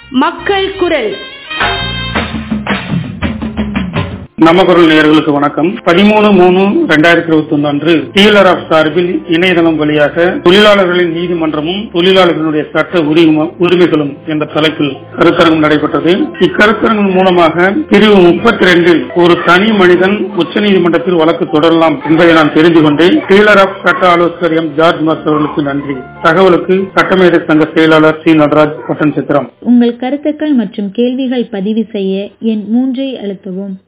மக்கள் குரல் நம்ம குரல் நேயர்களுக்கு வணக்கம் பதிமூணு மூணு ரெண்டாயிரத்தி இருபத்தி ஒன்று அன்று டீலர் ஆஃப் சார்பில் இணையதளம் வழியாக தொழிலாளர்களின் நீதிமன்றமும் தொழிலாளர்களுடைய சட்ட உரிம- உரிமைகளும் என்ற தலைப்பில் கருத்தரங்கம் நடைபெற்றது இக்கருத்தரங்கின் மூலமாக பிரிவு முப்பத்தி ரெண்டில் ஒரு தனி மனிதன் உச்சநீதிமன்றத்தில் வழக்கு தொடரலாம் என்பதை நான் தெரிந்து கொண்டேன் டீலர் ஆஃப் சட்ட ஆலோசகர் எம் ஜார்ஜ் மாஸ்டர் அவர்களுக்கு நன்றி தகவலுக்கு சட்டமேதை சங்க செயலாளர் சி நடராஜ் பட்டன் சித்திரம் உங்கள் கருத்துக்கள் மற்றும் கேள்விகள் பதிவு செய்ய எண் மூன்றை அழுத்தவும்